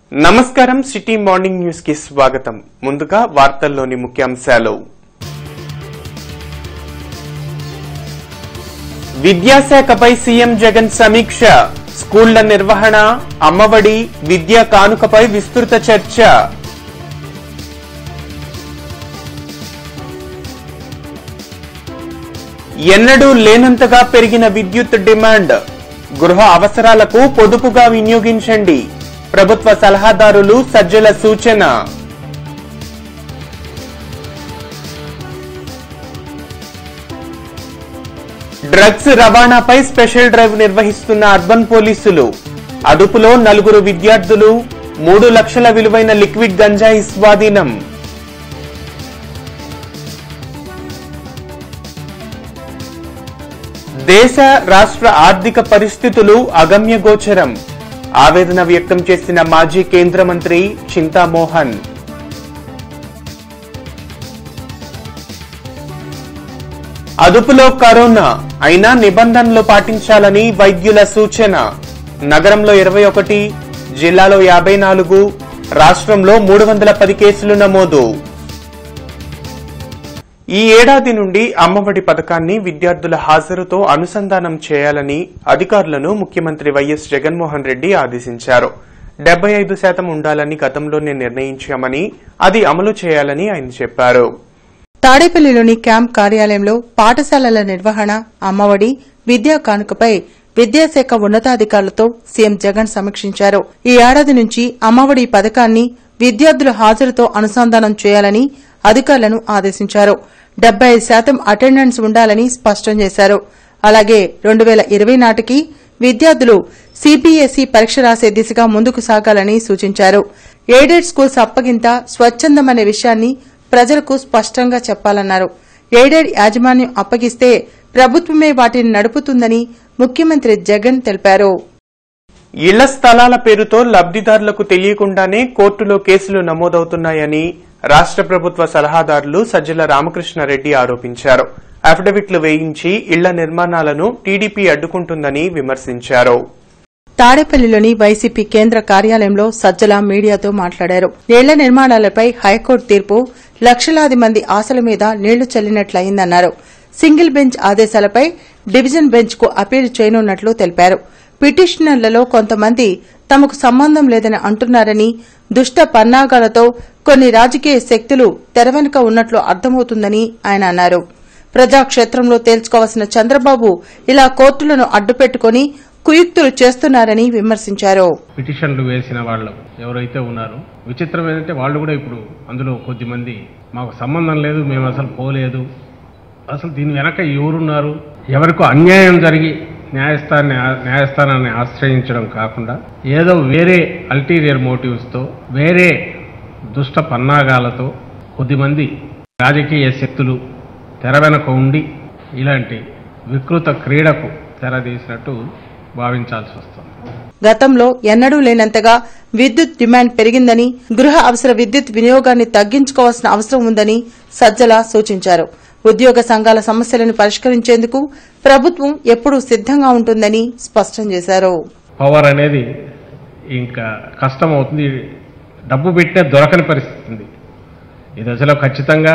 నమస్కారం city morning news కి స్వాగతం ముందుగా వార్తల్లోని ముఖ్యాంశాలు విద్యాశాఖపై సీఎం జగన్ సమీక్ష స్కూళ్ల నిర్వహణ అమ్మఒడి విద్యా కానుకపై విస్తృత చర్చ ఎన్నడూ లేనంతగా పెరిగిన విద్యుత్ డిమాండ్ గృహ అవసరాలకు పొదుపుగా వినియోగించండి ప్రభుత్వ సలహాదారులు సజ్జల సూచన డ్రగ్స్ రవాణాపై స్పెషల్ డ్రైవ్ నిర్వహిస్తున్న అర్బన్ పోలీసులు అదుపులో నలుగురు విద్యార్థులు మూడు లక్షల విలువైన లిక్విడ్ గంజాయి స్వాధీనం దేశ రాష్ట్ర ఆర్థిక పరిస్థితులు అగమ్యగోచరం ఆవేదన వ్యక్తం చేసిన మాజీ కేంద్ర మంత్రి చింతామోహన్ అదుపులో కరోనా అయినా నిబంధనలు పాటించాలని వైద్యుల సూచన నగరంలో ఇరవై ఒకటి జిల్లాలో యాభై నాలుగు రాష్ట్రంలో మూడు వందల పది కేసులు నమోదు ఈ ఏడాది నుండి అమ్మఒడి పథకాన్ని విద్యార్థుల హాజరుతో అనుసంధానం చేయాలని అధికారులను ముఖ్యమంత్రి వైఎస్ జగన్మోహన్ రెడ్డి ఆదేశించారు డెబ్బై ఐదు శాతం ఉండాలని గతంలోనే నిర్ణయించామని అది అమలు చేయాలని ఆయన చెప్పారు తాడేపల్లిలోని క్యాంప్ కార్యాలయంలో పాఠశాలల నిర్వహణ అమ్మఒడి విద్యా కానుకపై విద్యాశాఖ ఉన్నతాధికారులతో సీఎం జగన్ సమీక్షించారు ఈ ఏడాది నుంచి అమ్మఒడి పథకాన్ని విద్యార్థుల హాజరుతో అనుసంధానం చేయాలని అధికారులను ఆదేశించారు డెబ్బై ఐదు శాతం అటెండెన్స్ ఉండాలని స్పష్టం చేశారు అలాగే రెండు వేల ఇరవై నాటికి విద్యార్థులు సీబీఎస్ఈ పరీక్ష రాసే దిశగా ముందుకు సాగాలని సూచించారు ఎయిడెడ్ స్కూల్స్ అప్పగింత స్వచ్ఛందమనే విషయాన్ని ప్రజలకు స్పష్టంగా చెప్పాలన్నారు ఎయిడెడ్ యాజమాన్యం అప్పగిస్తే ప్రభుత్వమే వాటిని నడుపుతుందని ముఖ్యమంత్రి జగన్ తెలిపారు ఇళ్ల స్థలాల పేరుతో లబ్దిదారులకు తెలియకుండానే కోర్టులో కేసులు నమోదవుతున్నాయని రాష్ట్ర ప్రభుత్వ సలహాదారులు సజ్జల రామకృష్ణారెడ్డి ఆరోపించారు అఫిడవిట్లు వేయించి ఇళ్ల నిర్మాణాలను టీడీపీ అడ్డుకుంటుందని విమర్శించారు తాడేపల్లిలోని వైసీపీ కేంద్ర కార్యాలయంలో సజ్జల మీడియాతో మాట్లాడారు ఇళ్ల నిర్మాణాలపై హైకోర్టు తీర్పు లక్షలాది మంది ఆశల మీద నీళ్లు చల్లినట్లయిందన్నారు సింగిల్ బెంచ్ ఆదేశాలపై డివిజన్ బెంచ్ కు అపీల్ చేయనున్నట్లు తెలిపారు పిటిషనర్లలో కొంతమంది తమకు సంబంధం లేదని అంటున్నారని దుష్ట పన్నాగాలతో కొన్ని రాజకీయ శక్తులు తెరవెనుక ఉన్నట్లు అర్థమవుతుందని ఆయన అన్నారు ప్రజాక్షేత్రంలో తేల్చుకోవాల్సిన చంద్రబాబు ఇలా కోర్టులను అడ్డుపెట్టుకుని కుయుక్తులు చేస్తున్నారని విమర్శించారు పిటిషన్లు వేసిన వాళ్ళు ఎవరైతే ఉన్నారో విచిత్రం ఏంటంటే వాళ్ళు కూడా ఇప్పుడు అందులో కొద్దిమంది మాకు సంబంధం లేదు మేము అసలు పోలేదు అసలు దీని వెనక ఎవరున్నారు ఎవరికో అన్యాయం జరిగి న్యాయస్థానాన్ని న్యాయస్థానాన్ని ఆశ్రయించడం కాకుండా ఏదో వేరే అల్టీరియర్ మోటివ్స్తో వేరే దుష్ట పన్నాగాలతో కొద్దిమంది రాజకీయ శక్తులు తెర వెనక ఉండి ఇలాంటి వికృత క్రీడకు తెరదీసినట్టు భావించాల్సి వస్తుంది గతంలో ఎన్నడూ లేనంతగా విద్యుత్ డిమాండ్ పెరిగిందని గృహ అవసర విద్యుత్ వినియోగాన్ని తగ్గించుకోవాల్సిన అవసరం ఉందని సజ్జల సూచించారు ఉద్యోగ సంఘాల సమస్యలను పరిష్కరించేందుకు ప్రభుత్వం ఎప్పుడూ సిద్దంగా ఉంటుందని స్పష్టం చేశారు పవర్ అనేది ఇంకా కష్టం అవుతుంది డబ్బు పెట్టే దొరకని పరిస్థితి ఉంది ఈ దశలో ఖచ్చితంగా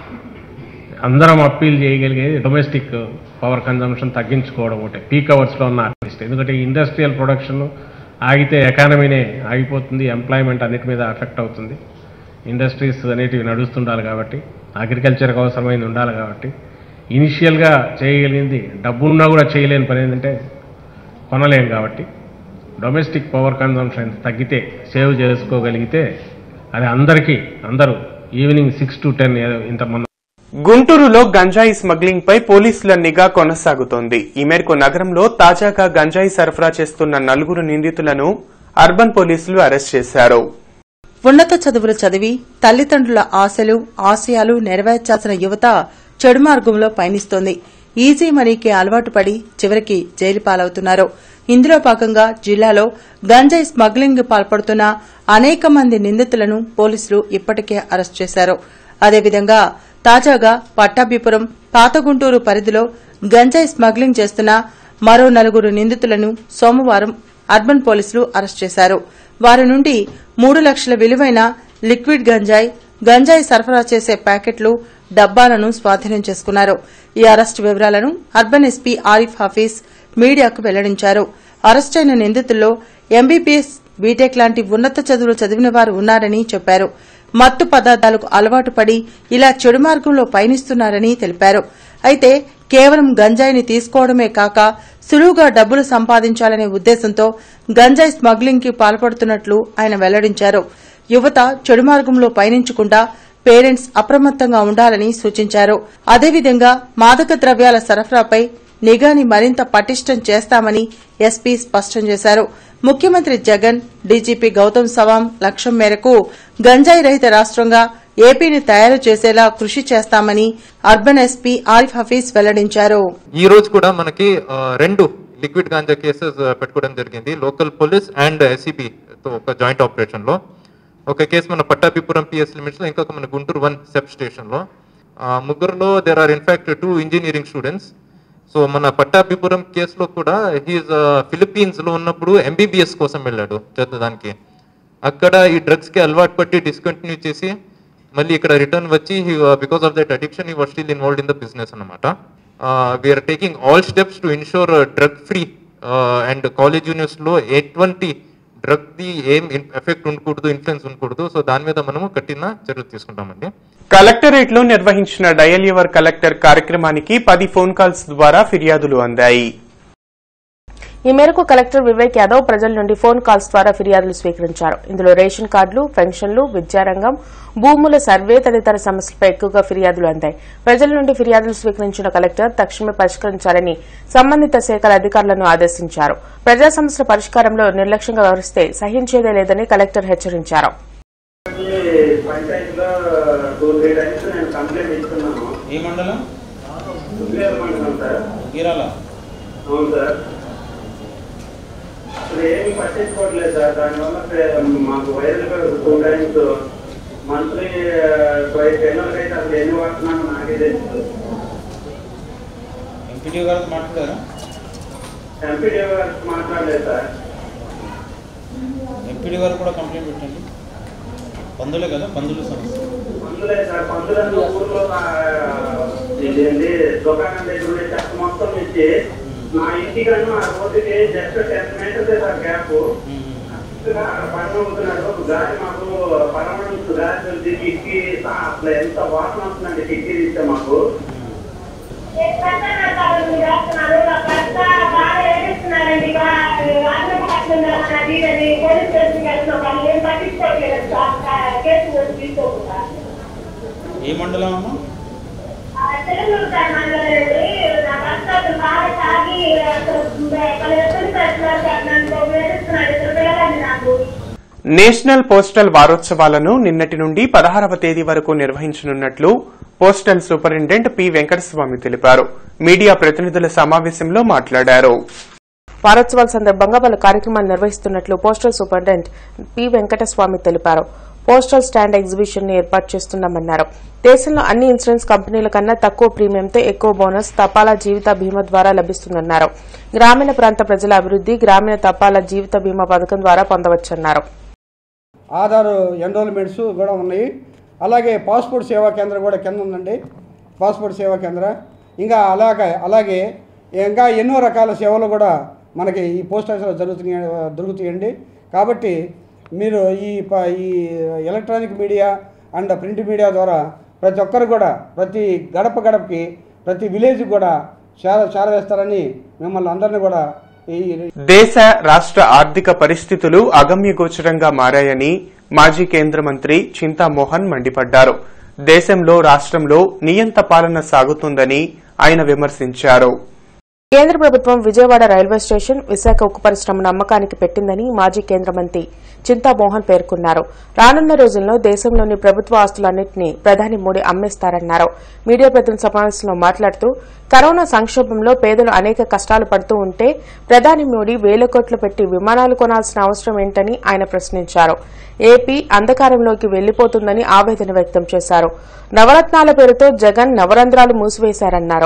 అందరం అప్పీల్ చేయగలిగేది డొమెస్టిక్ పవర్ కన్జంప్షన్ తగ్గించుకోవడం ఒకటే పీక్ అవర్స్లో ఉన్న అట్లీస్ట్ ఎందుకంటే ఇండస్ట్రియల్ ప్రొడక్షన్ ఆగితే ఎకానమీనే ఆగిపోతుంది ఎంప్లాయ్మెంట్ అన్నిటి మీద అఫెక్ట్ అవుతుంది ఇండస్ట్రీస్ అనేటివి నడుస్తుండాలి కాబట్టి అగ్రికల్చర్కి అవసరమైంది ఉండాలి కాబట్టి ఇనిషియల్గా చేయగలిగింది డబ్బు ఉన్నా కూడా చేయలేని పని ఏంటంటే కొనలేం కాబట్టి డొమెస్టిక్ పవర్ కన్జంప్షన్ తగ్గితే సేవ్ చేసుకోగలిగితే అది అందరికీ అందరూ ఈవినింగ్ సిక్స్ టు టెన్ ఇంతమంది గుంటూరులో గంజాయి స్మగ్లింగ్ పై పోలీసుల నిఘా కొనసాగుతోంది ఈ మేరకు నగరంలో తాజాగా గంజాయి సరఫరా చేస్తున్న నలుగురు నిందితులను అర్బన్ పోలీసులు అరెస్ట్ చేశారు ఉన్నత చదువులు చదివి తల్లిదండ్రుల ఆశలు ఆశయాలు నెరవేర్చాల్సిన యువత చెడు మార్గంలో పయనిస్తోంది ఈజీ మనీకి అలవాటు పడి చివరికి జైలు పాలవుతున్నారు ఇందులో భాగంగా జిల్లాలో గంజాయి స్మగ్లింగ్ పాల్పడుతున్న అనేక మంది నిందితులను పోలీసులు ఇప్పటికే అరెస్ట్ చేశారు అదేవిధంగా తాజాగా పట్టాభిపురం పాతగుంటూరు పరిధిలో గంజాయి స్మగ్లింగ్ చేస్తున్న మరో నలుగురు నిందితులను సోమవారం అర్బన్ పోలీసులు అరెస్ట్ చేశారు వారి నుండి మూడు లక్షల విలువైన లిక్విడ్ గంజాయి గంజాయి సరఫరా చేసే ప్యాకెట్లు డబ్బాలను స్వాధీనం చేసుకున్నారు ఈ అరెస్టు వివరాలను అర్బన్ ఎస్పీ ఆరిఫ్ హఫీజ్ మీడియాకు వెల్లడించారు అరెస్టైన నిందితుల్లో ఎంబీబీఎస్ బీటెక్ లాంటి ఉన్నత చదువులు చదివిన వారు ఉన్నారని చెప్పారు మత్తు పదార్థాలకు అలవాటు పడి ఇలా చెడు మార్గంలో పయనిస్తున్నారని తెలిపారు అయితే కేవలం గంజాయిని తీసుకోవడమే కాక సులువుగా డబ్బులు సంపాదించాలనే ఉద్దేశంతో గంజాయి స్మగ్లింగ్ కి పాల్పడుతున్నట్లు ఆయన వెల్లడించారు యువత చెడు మార్గంలో పయనించకుండా పేరెంట్స్ అప్రమత్తంగా ఉండాలని సూచించారు అదేవిధంగా మాదక ద్రవ్యాల సరఫరాపై నిఘాని మరింత పటిష్టం చేస్తామని ఎస్పీ స్పష్టం చేశారు ముఖ్యమంత్రి జగన్ డీజీపీ గౌతమ్ సవాం లక్ష్యం మేరకు గంజాయి రహిత రాష్ట్రంగా ఏపీని తయారు చేసేలా కృషి చేస్తామని అర్బన్ ఎస్పీ ఆరిఫ్ హఫీజ్ వెల్లడించారు ఈ రోజు కూడా మనకి ఆ, రెండు లిక్విడ్ గాంజా కేసెస్ పెట్టుకోవడం జరిగింది లోకల్ పోలీస్ అండ్ ఎస్సీబీ తో ఒక జాయింట్ ఆపరేషన్ లో ఒక కేసు మన పట్టాభిపురం పిఎస్ లిమిట్స్ లో ఇంకొక మన గుంటూరు వన్ సెబ్ స్టేషన్ లో ఆ, ముగ్గురులో there are in fact two engineering students so మన పట్టాభిపురం కేసులో కూడా హీస్ ఫిలిప్పీన్స్ లో ఉన్నప్పుడు ఎంబీబీఎస్ కోసం వెళ్ళాడు చదవడానికి అక్కడ ఈ డ్రగ్స్ కి అలవాటు పట్టి డిస్కంటిన్యూ చేసి మళ్ళీ ఇక్కడ రిటర్న్ వచ్చి because of that addiction he was still involved in the business అనమాట we're taking all steps to ensure drug free and college universe లో ఎటువంటి డ్రగ్ ది ఏం ఎఫెక్ట్ ఉండకూడదు ఇన్ఫ్లుయెన్స్ ఉండకూడదు సో దాని మీద మనము కఠిన చర్యలు తీసుకుంటామండి కలెక్టరేట్ లో నిర్వహించిన డయల్ యువర్ కలెక్టర్ కార్యక్రమానికి పది ఫోన్ కాల్స్ ద్వారా ఫిర్యాదులు అందాయి ఈ మేరకు కలెక్టర్ వివేక్ యాదవ్ ప్రజల నుండి ఫోన్ కాల్స్ ద్వారా ఫిర్యాదులు స్వీకరించారు ఇందులో రేషన్ కార్డులు పెన్షన్లు విద్యారంగం భూముల సర్వే తదితర సమస్యలపై ఎక్కువగా ఫిర్యాదులు అందాయి ప్రజల నుండి ఫిర్యాదులు స్వీకరించిన కలెక్టర్ తక్షణమే పరిష్కరించాలని సంబంధిత శాఖల అధికారులను ఆదేశించారు ప్రజా సమస్యల పరిష్కారంలో నిర్లక్ష్యంగా వ్యవహరిస్తే సహించేదే లేదని కలెక్టర్ హెచ్చరించారు పంచాయతీలో టూ త్రీ టైమ్స్ నేను కంప్లైంట్ ఇస్తున్నాను ఏ మండలం దుర్గేరు మండలం సార్ గీరాల అవును సార్ ఇప్పుడు ఏమి పట్టించుకోవట్లేదు సార్ దానివల్ల పే- మాకు viral two times monthly twice ఎన్నోకైతే అసలు ఎన్ని వాడుతున్నాను నాకే తెలుసు ఎంపీటీ గారితో మాట్లాడారా ఎంపీడీ గారు మాట్లాడలేదు సార్ ఎంపీడీ గారు కూడా కంప్లైంట్ పెట్టండి పందులే కదా పందుల సమస్య మందులే సార్ పందులను ఊర్లో ఆ, ఇదేంటి దుకాణం దగ్గర ఉండే చెత్త మొత్తం ఇచ్చి నా ఇంటికన్నా ఆ రోడ్డుకి just ten meters sir gap పని అవుతున్నాడు గాలి మాకు పరమణ గాలి వచ్చి కిక్కి అసలు ఎంత వాసన వస్తుందండి కిక్కి తీస్తే మాకు ఏ మండలం అమ్మా నాకు నేషనల్ పోస్టల్ వారోత్సవాలను నిన్నటి నుండి పదహారవ తేదీ వరకు నిర్వహించనున్నట్లు పోస్టల్ సూపరింటెండెంట్ పి వెంకటస్వామి తెలిపారు మీడియా ప్రతినిధుల సమావేశంలో మాట్లాడారు వారోత్సవాల సందర్భంగా పలు కార్యక్రమాలు నిర్వహిస్తున్నట్లు పోస్టల్ సూపరింటెండెంట్ పి వెంకటస్వామి తెలిపారు పోస్టల్ స్టాండ్ ఎగ్జిబిషన్ ని ఏర్పాటు చేస్తున్నామన్నారు దేశంలో అన్ని ఇన్సూరెన్స్ కంపెనీల కన్నా తక్కువ ప్రీమియంతో ఎక్కువ బోనస్ తపాలా జీవిత బీమా ద్వారా లభిస్తుందన్నారు గ్రామీణ ప్రాంత ప్రజల అభివృద్ది గ్రామీణ తపాలా జీవిత బీమా పథకం ద్వారా పొందవచ్చన్నారు ఆధార్ ఎన్రోల్మెంట్స్ కూడా ఉన్నాయి అలాగే పాస్పోర్ట్ సేవా కేంద్రం కూడా కింద ఉందండి పాస్పోర్ట్ సేవా కేంద్రం ఇంకా అలాగే అలాగే ఇంకా ఎన్నో రకాల సేవలు కూడా మనకి ఈ పోస్ట్ ఆఫీస్లో జరుగుతున్నాయి దొరుకుతాయండి కాబట్టి మీరు ఈ ప- ఈ electronic media and print media ద్వారా ప్రతి ఒక్కరు కూడా ప్రతి గడప గడపకి ప్రతి విలేజ్ కూడా చేర చేరవేస్తారని మిమ్మల్ని అందరినీ కూడా ఈ దేశ రాష్ట్ర ఆర్థిక పరిస్థితులు అగమ్యగోచరంగా మారాయని మాజీ కేంద్ర మంత్రి చింతామోహన్ మండిపడ్డారు దేశంలో రాష్ట్రంలో నియంత పాలన సాగుతుందని ఆయన విమర్శించారు కేంద్ర ప్రభుత్వం విజయవాడ రైల్వే స్టేషన్ విశాఖ ఉక్కు పరిశ్రమను అమ్మకానికి పెట్టిందని మాజీ కేంద్ర మంత్రి చింతామోహన్ పేర్కొన్నారు రానున్న రోజుల్లో దేశంలోని ప్రభుత్వ ఆస్తులన్నింటినీ ప్రధాని మోడీ అమ్మేస్తారన్నారు మీడియా ప్రతినిధి సమావేశంలో మాట్లాడుతూ కరోనా సంక్షోభంలో పేదలు అనేక కష్టాలు పడుతూ ఉంటే ప్రధాని మోడీ వేల కోట్లు పెట్టి విమానాలు కొనాల్సిన అవసరం ఏంటని ఆయన ప్రశ్నించారు ఏపీ అంధకారంలోకి వెళ్లిపోతుందని ఆవేదన వ్యక్తం చేశారు నవరత్నాల పేరుతో జగన్ నవరంధ్రాలు మూసివేశారన్నారు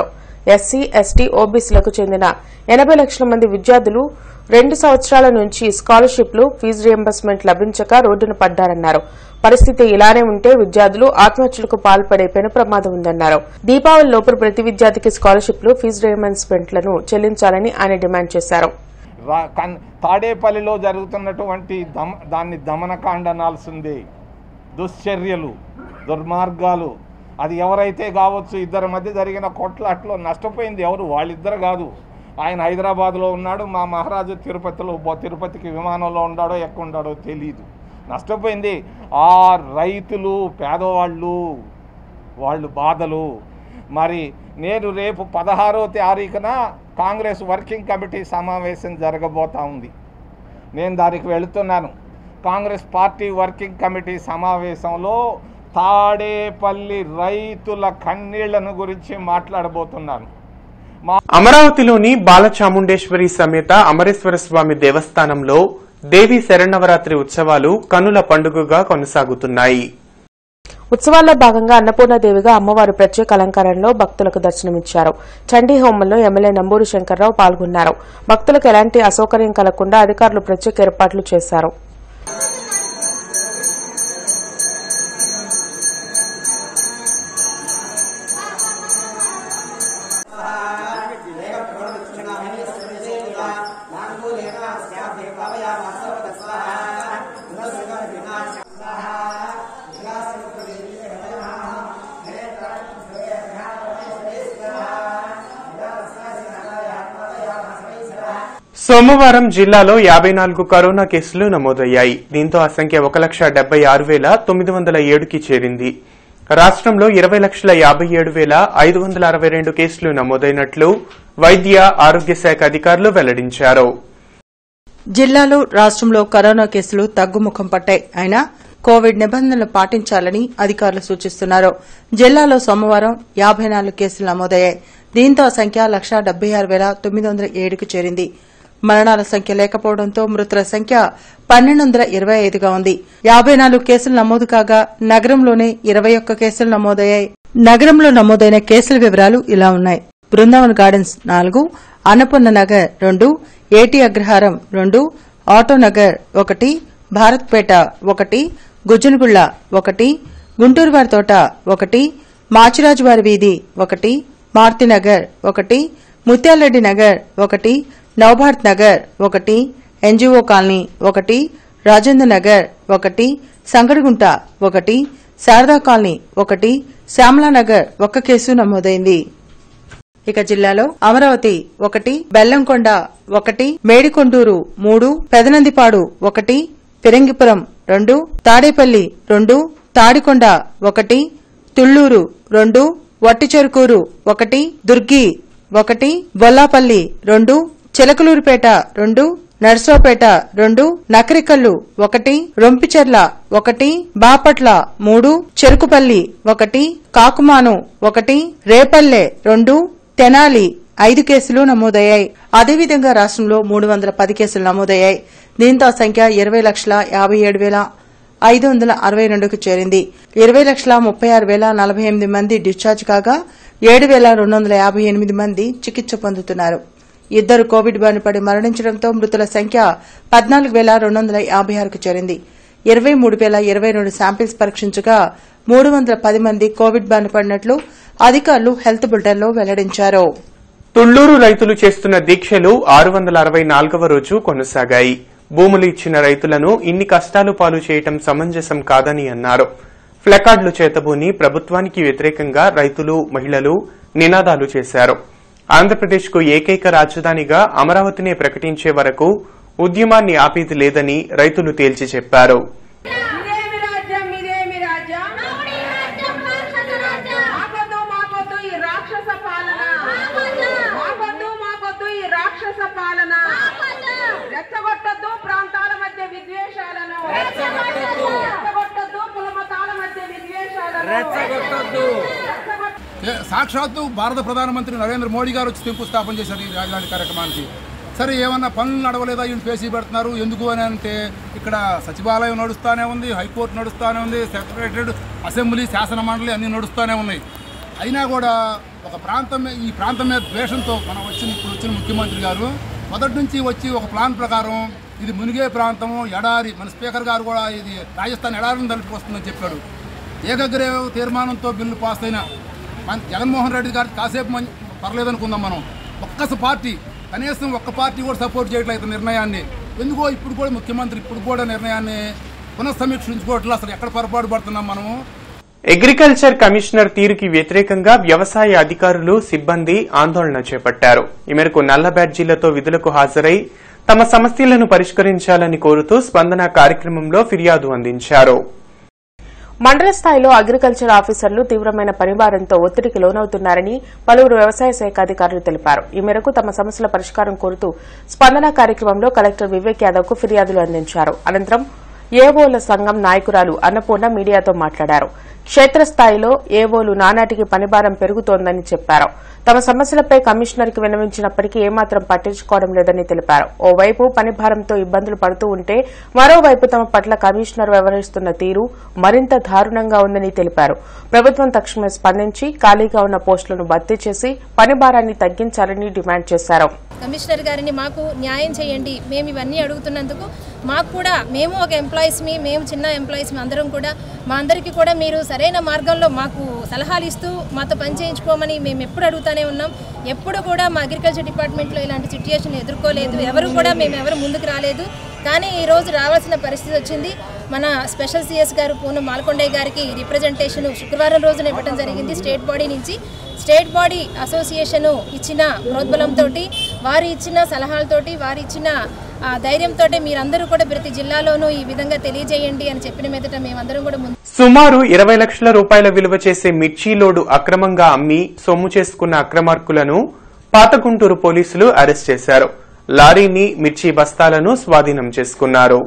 ఎస్సీ ఎస్టీ ఓబీసీలకు చెందిన ఎనబై లక్షల మంది విద్యార్థులు రెండు సంవత్సరాల నుంచి స్కాలర్షిప్లు ఫీజు రియంబర్స్మెంట్ లభించక రోడ్డున పడ్డారన్నారు పరిస్థితి ఇలానే ఉంటే విద్యార్థులు ఆత్మహత్యలకు పాల్పడే పెను ప్రమాదం ఉందన్నారు దీపావళి లోపు ప్రతి విద్యార్థికి స్కాలర్షిప్లు ఫీజు రియంబర్స్మెంట్లను చెల్లించాలని ఆయన డిమాండ్ చేశారు రా- కన్- తాడేపల్లిలో జరుగుతున్నటువంటి దమ దాన్ని దమనకాండ అనాల్సిందే దుశ్చర్యలు దుర్మార్గాలు అది ఎవరైతే కావచ్చు ఇద్దరి మధ్య జరిగిన కొట్లాట్లో నష్టపోయింది ఎవరు వాళ్ళిద్దరు కాదు ఆయన హైదరాబాద్లో ఉన్నాడు మా మహారాజు తిరుపతిలో బో- తిరుపతికి విమానంలో ఉన్నాడో ఎక్కడ ఉన్నాడో తెలియదు నష్టపోయింది ఆ రైతులు పేదవాళ్ళు వాళ్ళు బాధలు మరి నేను రేపు పదహారో తారీఖున కాంగ్రెస్ వర్కింగ్ కమిటీ సమావేశం జరగబోతా ఉంది నేను దానికి వెళుతున్నాను కాంగ్రెస్ పార్టీ వర్కింగ్ కమిటీ సమావేశంలో తాడేపల్లి రైతుల కన్నీళ్లను గురించి మాట్లాడబోతున్నాను అమరావతిలోని బాలచాముండేశ్వరి సమేత అమరేశ్వర స్వామి దేవస్థానంలో దేవి శరణవరాత్రి ఉత్సవాలు కనుల పండుగగా కొనసాగుతున్నాయి ఉత్సవాల్లో భాగంగా అన్నపూర్ణదేవిగా అమ్మవారు ప్రత్యేక అలంకారంలో భక్తులకు దర్శనమిచ్చారు చండీ హోమంలో ఎమ్మెల్యే నంబూరి శంకర్రావు పాల్గొన్నారు భక్తులకు ఎలాంటి అసౌకర్యం కలగకుండా అధికారులు ప్రత్యేక ఏర్పాట్లు చేశారు సోమవారం జిల్లాలో యాభై నాలుగు కరోనా కేసులు నమోదయ్యాయి దీంతో ఆ సంఖ్య ఒక లక్ష డెబ్బై ఆరు వేల తొమ్మిది వందల ఏడుకి చేరింది రాష్ట్రంలో ఇరవై లక్షల యాభై ఏడు వేల ఐదు వందల అరవై రెండు కేసులు నమోదైనట్లు వైద్య ఆరోగ్య శాఖ అధికారులు వెల్లడించారు జిల్లాలో రాష్ట్రంలో కరోనా కేసులు తగ్గుముఖం పట్టాయి అయినా కోవిడ్ నిబంధనలు పాటించాలని అధికారులు సూచిస్తున్నారు జిల్లాలో సోమవారం యాబై నాలుగు కేసులు నమోదయ్యాయి దీంతో ఆ సంఖ్య లక్షా డెబ్బై ఆరు వేల తొమ్మిది వందల ఏడుకు చేరింది మరణాల సంఖ్య లేకపోవడంతో మృతుల సంఖ్య పన్నెండు వందల ఇరవై ఐదుగా ఉంది యాబై నాలుగు కేసులు నమోదు కాగా నగరంలోనే ఇరవై ఒక్క కేసులు నమోదయ్యాయి నగరంలో నమోదైన కేసుల వివరాలు ఇలా ఉన్నాయి బృందావన్ గార్డెన్స్ నాలుగు అన్నపూర్ణ నగర్ రెండు ఏటీ అగ్రహారం రెండు ఆటో నగర్ ఒకటి భారత్పేట ఒకటి గుజ్జనగుళ్ల ఒకటి గుంటూరువారి తోట ఒకటి మాచిరాజువారి వీధి ఒకటి మారుతినగర్ ఒకటి ముత్యాలరెడ్డి నగర్ ఒకటి నవభారత్ నగర్ ఒకటి ఎన్జీఓ కాలనీ ఒకటి రాజేంద్ర నగర్ ఒకటి సంగడిగుంట ఒకటి శారదా కాలనీ ఒకటి శ్యామలానగర్ ఒక్క కేసు నమోదైంది ఇక జిల్లాలో అమరావతి ఒకటి బెల్లంకొండ ఒకటి మేడికొండూరు మూడు పెదనందిపాడు ఒకటి ఫిరంగిపురం రెండు తాడేపల్లి రెండు తాడికొండ ఒకటి తుళ్లూరు రెండు వట్టిచెరుకూరు ఒకటి దుర్గి ఒకటి బొల్లాపల్లి రెండు చిలకలూరుపేట రెండు నర్సరావుపేట రెండు నకరికల్లు ఒకటి రొంపిచెర్ల ఒకటి బాపట్ల మూడు చెరుకుపల్లి ఒకటి కాకుమాను ఒకటి రేపల్లె రెండు తెనాలి ఐదు కేసులు నమోదయ్యాయి అదేవిధంగా రాష్ట్రంలో మూడు వందల పది కేసులు నమోదయ్యాయి దీంతో ఆ సంఖ్య ఇరవై లక్షల యాభై ఏడు వేల ఐదు వందల అరవై రెండుకు చేరింది ఇరవై లక్షల ముప్పై ఆరు వేల నలభై ఎనిమిది మంది డిశ్చార్జ్ కాగా ఏడు వేల రెండు వందల యాభై ఎనిమిది మంది చికిత్స పొందుతున్నారు ఇద్దరు కోవిడ్ బారిన పడి మరణించడంతో మృతుల సంఖ్య పద్నాలుగు వేల రెండు వందల యాభై ఆరుకు చేరింది ఇరవై మూడు వేల ఇరవై రెండు శాంపిల్స్ పరీక్షించగా మూడు వందల పది మంది కోవిడ్ బారిన పడినట్లు అధికారులు హెల్త్ బులెటిన్లో వెల్లడించారు తుళ్లూరు రైతులు చేస్తున్న దీక్షలు ఆరు వందల అరవై నాలుగవ రోజు కొనసాగాయి భూములు ఇచ్చిన రైతులను ఇన్ని కష్టాలు పాలు చేయటం సమంజసం కాదని అన్నారు ప్లకార్డులు చేతబూని ప్రభుత్వానికి వ్యతిరేకంగా రైతులు మహిళలు నినాదాలు చేశారు ఆంధ్రప్రదేశ్కు ఏకైక రాజధానిగా అమరావతినే ప్రకటించే వరకు ఉద్యమాన్ని ఆపేది లేదని రైతులు తేల్చి చెప్పారు ఇదేమి రాజ్యం ఇదేమి రాజ్యం మాకొద్దు మాకొద్దు ఈ రాక్షస పాలన మాకొద్దు మాకొద్దు ఈ రాక్షస పాలన రెచ్చగొట్టద్దు ప్రాంతాల మధ్య విద్వేషాలను రెచ్చగొట్టద్దు కులమతాల మధ్య విద్వేషాలను రెచ్చగొట్టద్దు ఏ- సాక్షాత్తు భారత ప్రధానమంత్రి నరేంద్ర మోడీ గారు వచ్చి శంకుస్థాపన చేశారు ఈ రాజధాని కార్యక్రమానికి సరే ఏమన్నా పనులు నడవలేదా వీళ్ళు పేసీ పెడుతున్నారు ఎందుకు అని అంటే ఇక్కడ సచివాలయం నడుస్తూనే ఉంది హైకోర్టు నడుస్తూనే ఉంది సెక్రటరేట్ అసెంబ్లీ శాసన మండలి అన్నీ నడుస్తూనే ఉన్నాయి అయినా కూడా ఒక ప్రాంతం మీ- ఈ ప్రాంతం మీద ద్వేషంతో మనం వచ్చిన ఇప్పుడు వచ్చిన ముఖ్యమంత్రి గారు మొదటి నుంచి వచ్చి ఒక ప్లాన్ ప్రకారం ఇది మునిగే ప్రాంతం ఎడారి మన స్పీకర్ గారు కూడా ఇది రాజస్థాన్ ఎడారిని తలుపుకొస్తుందని చెప్పాడు ఏకగ్రీవ తీర్మానంతో బిల్లు పాస్ అయిన మన జగన్మోహన్ రెడ్డి గారికి కాసేపు మం- పర్లేదనుకుందాం మనం ఒక్కస పార్టీ కనీసం ఒక్క పార్టీ కూడా సపోర్ట్ చేయట్లేదు నిర్ణయాన్ని ఎందుకో ఇప్పుడు కూడా ముఖ్యమంత్రి ఇప్పుడు కూడా నిర్ణయాన్ని పునఃసమీక్షించుకోవట్లేదు అసలు ఎక్కడ పొరపాటు పడుతున్నాం మనము అగ్రికల్చర్ కమిషనర్ తీరుకి వ్యతిరేకంగా వ్యవసాయ అధికారులు సిబ్బంది ఆందోళన చేపట్టారు ఈ మేరకు నల్ల బ్యాడ్జీలతో విధులకు హాజరై తమ సమస్యలను పరిష్కరించాలని కోరుతూ స్పందన కార్యక్రమంలో ఫిర్యాదు అందించారు మండల స్థాయిలో అగ్రికల్చర్ ఆఫీసర్లు తీవ్రమైన పనిభారంతో ఒత్తిడికి లోనవుతున్నారని పలువురు వ్యవసాయ శాఖ అధికారులు తెలిపారు ఈ మేరకు తమ సమస్యల పరిష్కారం కోరుతూ స్పందన కార్యక్రమంలో కలెక్టర్ వివేక్ యాదవ్ కు ఫిర్యాదులు అందించారు అనంతరం ఏవోల సంఘం నాయకురాలు అన్నపూర్ణ మీడియాతో మాట్లాడారు క్షేత్రస్థాయిలో ఏవోలు నానాటికి పనిభారం పెరుగుతోందని చెప్పారు తమ సమస్యలపై కమిషనర్కి విన్నవించినప్పటికీ ఏమాత్రం పట్టించుకోవడం లేదని తెలిపారు ఓవైపు పనిభారంతో ఇబ్బందులు పడుతూ ఉంటే మరోవైపు తమ పట్ల కమిషనర్ వ్యవహరిస్తున్న తీరు మరింత దారుణంగా ఉందని తెలిపారు ప్రభుత్వం తక్షణమే స్పందించి ఖాళీగా ఉన్న పోస్టులను భర్తీ చేసి పనిభారాన్ని తగ్గించాలని డిమాండ్ చేశారు కమిషనర్ గారిని మాకు న్యాయం చేయండి మేము ఇవన్నీ అడుగుతున్నందుకు మాకు కూడా మేము ఒక ఎంప్లాయీస్ మీ మేము చిన్న ఎంప్లాయీస్ అందరం కూడా మా అందరికీ కూడా మీరు సరైన మార్గంలో మాకు సలహాలు ఇస్తూ మాతో పని చేయించుకోమని మేము ఎప్పుడు అడుగుతానే ఉన్నాం ఎప్పుడు కూడా మా అగ్రికల్చర్ డిపార్ట్మెంట్లో ఇలాంటి సిచ్యుయేషన్ ఎదుర్కోలేదు ఎవరు కూడా మేము ఎవరు ముందుకు రాలేదు కానీ ఈ రోజు రావాల్సిన పరిస్థితి వచ్చింది మన స్పెషల్ సిఎస్ గారు పూనం మాల్కొండయ్య గారికి రిప్రజెంటేషన్ శుక్రవారం రోజున ఇవ్వడం జరిగింది స్టేట్ బాడీ నుంచి స్టేట్ బాడీ అసోసియేషను ఇచ్చిన ప్రోద్బలంతో వారు ఇచ్చిన సలహాలతోటి వారు ఇచ్చిన ఆ, ధైర్యంతో మీరందరూ కూడా ప్రతి జిల్లాలోనూ ఈ విధంగా తెలియజేయండి అని చెప్పిన మీదట మేమందరం కూడా ముందు సుమారు ఇరవై లక్షల రూపాయల విలువ చేసే మిర్చి లోడు అక్రమంగా అమ్మి సొమ్ము చేసుకున్న అక్రమార్కులను పాతగుంటూరు పోలీసులు అరెస్ట్ చేశారు లారీని మిర్చి బస్తాలను స్వాధీనం చేసుకున్నారు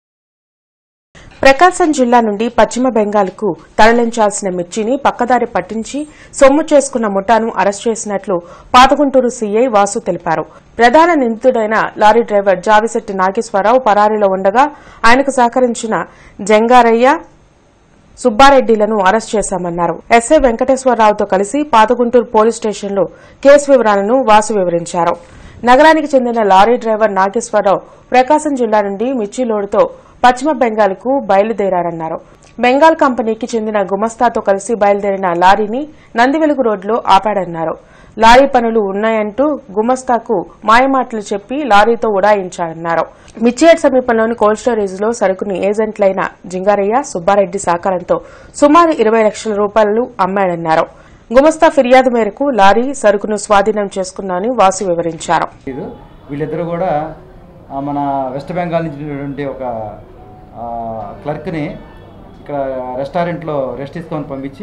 ప్రకాశం జిల్లా నుండి పశ్చిమ బెంగాల్కు తరలించాల్సిన మిర్చిని పక్కదారి పట్టించి సొమ్ము చేసుకున్న ముఠాను అరెస్ట్ చేసినట్లు పాతగుంటూరు సీఐ వాసు తెలిపారు ప్రధాన నిందితుడైన లారీ డ్రైవర్ జావిశెట్టి నాగేశ్వరరావు పరారీలో ఉండగా ఆయనకు సహకరించిన జంగారయ్య సుబ్బారెడ్డిలను అరెస్ట్ చేశామన్నారు ఎస్ఐ వెంకటేశ్వరరావుతో కలిసి పాతగుంటూరు పోలీస్ స్టేషన్లో కేసు వివరాలను వాసు వివరించారు నగరానికి చెందిన లారీ డ్రైవర్ నాగేశ్వరరావు ప్రకాశం జిల్లా నుండి మిర్చి లోడుతో పశ్చిమ బెంగాల్కు బయలుదేరారన్నారు బెంగాల్ కంపెనీకి చెందిన గుమస్తాతో కలిసి బయలుదేరిన లారీని నందివెలుగు రోడ్లో ఆపాడన్నారు లారీ పనులు ఉన్నాయంటూ గుమస్తాకు మాయమాటలు చెప్పి లారీతో ఉడాయించాడన్నారు మిర్చియాడ్ సమీపంలోని కోల్డ్ స్టోరేజ్ లో సరుకుని ఏజెంట్లైన జింగారయ్య సుబ్బారెడ్డి సహకారంతో సుమారు ఇరవై లక్షల రూపాయలు అమ్మాడన్నారు గుమస్తా ఫిర్యాదు మేరకు లారీ సరుకును స్వాధీనం చేసుకున్నామని వాసు వివరించారు ఇది వీళ్ళిద్దరూ కూడా ఆ, మన వెస్ట్ బెంగాల్ నుంచి ఉన్నటువంటి ఒక ఆ, క్లర్క్ని ఇక్కడ రెస్టారెంట్లో రెస్ట్ తీసుకొని పంపించి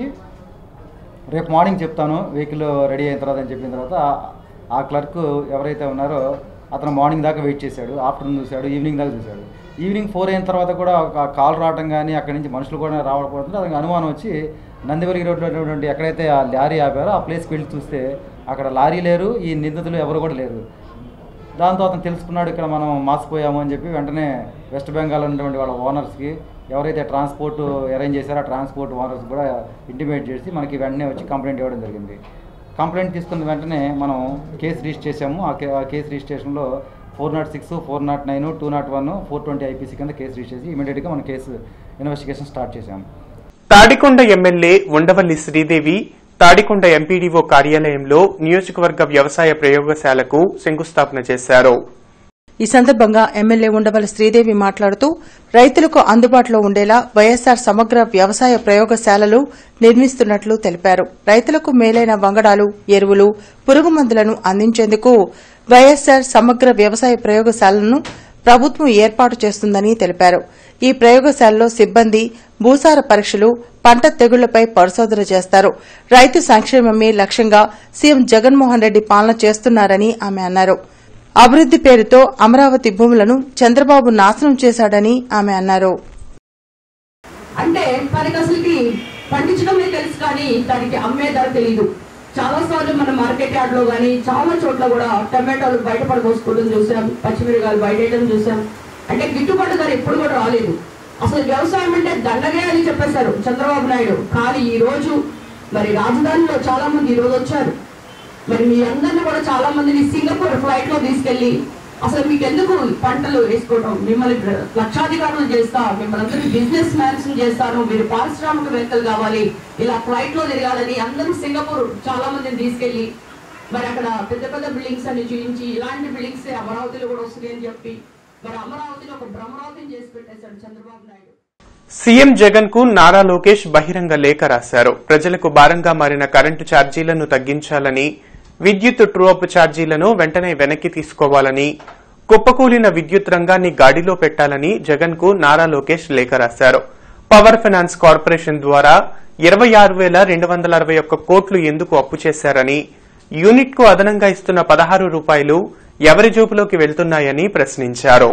రేపు మార్నింగ్ చెప్తాను వెహికల్ రెడీ అయిన తర్వాత అని చెప్పిన తర్వాత ఆ- ఆ క్లర్క్ ఎవరైతే ఉన్నారో అతను మార్నింగ్ దాకా వెయిట్ చేశాడు ఆఫ్టర్నూన్ చూశాడు ఈవినింగ్ దాకా చూశాడు ఈవినింగ్ ఫోర్ అయిన తర్వాత కూడా ఒక కాల్ రావడం కానీ అక్కడి నుంచి మనుషులు కూడా రావకపోతుంది అతనికి అనుమానం వచ్చి నందివెలిగి రోడ్లో ఉన్నటువంటి ఎక్కడైతే ఆ లారీ ఆపారో ఆ ప్లేస్కి వెళ్ళి చూస్తే అక్కడ లారీ లేరు ఈ నిందితులు ఎవరు కూడా లేరు దాంతో అతను తెలుసుకున్నాడు ఇక్కడ మనం మాసిపోయాము అని చెప్పి వెంటనే వెస్ట్ బెంగాల్ ఉన్నటువంటి వాళ్ళ ఓనర్స్కి ఎవరైతే ట్రాన్స్పోర్ట్ అరేంజ్ చేశారో ఆ ట్రాన్స్పోర్ట్ ఓనర్స్ కూడా ఇంటిమేట్ చేసి మనకి వెంటనే వచ్చి కంప్లైంట్ ఇవ్వడం జరిగింది కంప్లైంట్ తీసుకున్న వెంటనే మనం కేసు రిజిస్టర్ చేసాము ఆ కే- ఆ కేసు రిజిస్ట్రేషన్లో four naught six four naught nine two naught one four twenty IPC కింద కేసు రిజిస్టర్ చేసి ఇమీడియట్గా మనం కేసు ఇన్వెస్టిగేషన్ స్టార్ట్ చేసాము తాడికొండ ఎమ్మెల్యే ఉండవల్లి శ్రీదేవి తాడికొండ ఎంపీడీఓ కార్యాలయంలో నియోజకవర్గ వ్యవసాయ ప్రయోగశాలకు శంకుస్థాపన చేశారు ఈ సందర్భంగా ఎమ్మెల్యే ఉండవల్లి శ్రీదేవి మాట్లాడుతూ రైతులకు అందుబాటులో ఉండేలా వైఎస్సార్ సమగ్ర వ్యవసాయ ప్రయోగశాలలు నిర్మిస్తున్నట్లు తెలిపారు రైతులకు మేలైన వంగడాలు ఎరువులు పురుగు మందులను అందించేందుకు వైఎస్సార్ సమగ్ర వ్యవసాయ ప్రయోగశాలను ప్రభుత్వం ఏర్పాటు చేస్తుందని తెలిపారు ఈ ప్రయోగశాలలో సిబ్బంది భూసార పరీక్షలు పంట తెగుళ్లపై పరిశోధన చేస్తారు రైతు సంక్షేమమే లక్ష్యంగా సీఎం జగన్మోహన్ రెడ్డి పాలన చేస్తున్నారని ఆమె అన్నారు అభివృద్ది పేరుతో అమరావతి భూములను చంద్రబాబు నాశనం చేశాడని ఆమె అన్నారు అంటే తనకి అసలుకి పండించడమే తెలుసు కానీ దానికి అమ్మే ధర తెలియదు చాలా సార్లు మన మార్కెట్ యార్డ్ లో కానీ చాలా చోట్ల కూడా టమాటాలు బయట పడబోసుకోవడం చూసాం పచ్చిమిరకాయలు బయటేయడం చూసాం అంటే గిట్టుబాటు ధర ఎప్పుడు కూడా రాలేదు అసలు వ్యవసాయం అంటే దండగే అని చెప్పేశారు చంద్రబాబు నాయుడు కానీ ఈ రోజు మరి రాజధానిలో చాలా మంది ఈ రోజు వచ్చారు మరి మీ అందరిని కూడా చాలా మందిని సింగపూర్ ఫ్లైట్ లో తీసుకెళ్లి అసలు మీకు ఎందుకు పంటలు వేసుకోవడం మిమ్మల్ని ప్ర- లక్షాధికారులు చేస్తా మిమ్మల్ని అందరూ బిజినెస్ మ్యాన్స్ చేస్తాను మీరు పారిశ్రామికవేత్తలు కావాలి ఇలా ఫ్లైట్ లో తిరగాలని అందరూ సింగపూర్ చాలా మందిని తీసుకెళ్లి మరి అక్కడ పెద్ద పెద్ద బిల్డింగ్స్ అన్ని చూపించి ఇలాంటి బిల్డింగ్స్ అమరావతిలో కూడా వస్తున్నాయని చెప్పి మరి అమరావతిని ఒక భ్రమరావతిని చేసి పెట్టేశాడు చంద్రబాబు నాయుడు సీఎం జగన్ కు నారా లోకేష్ బహిరంగ లేఖ రాశారు ప్రజలకు భారంగా మారిన కరెంటు ఛార్జీలను తగ్గించాలని విద్యుత్ ట్రూఅప్ ఛార్జీలను వెంటనే వెనక్కి తీసుకోవాలని కుప్పకూలిన విద్యుత్ రంగాన్ని గాడిలో పెట్టాలని జగన్ కు నారా లోకేష్ లేఖ రాశారు పవర్ ఫైనాన్స్ కార్పొరేషన్ ద్వారా ఇరవై ఆరు వేల రెండు వందల అరవై ఒక్క కోట్లు ఎందుకు అప్పు చేశారని యూనిట్ కు అదనంగా ఇస్తున్న పదహారు రూపాయలు ఎవరి జోబులోకి వెళ్తున్నాయని ప్రశ్నించారు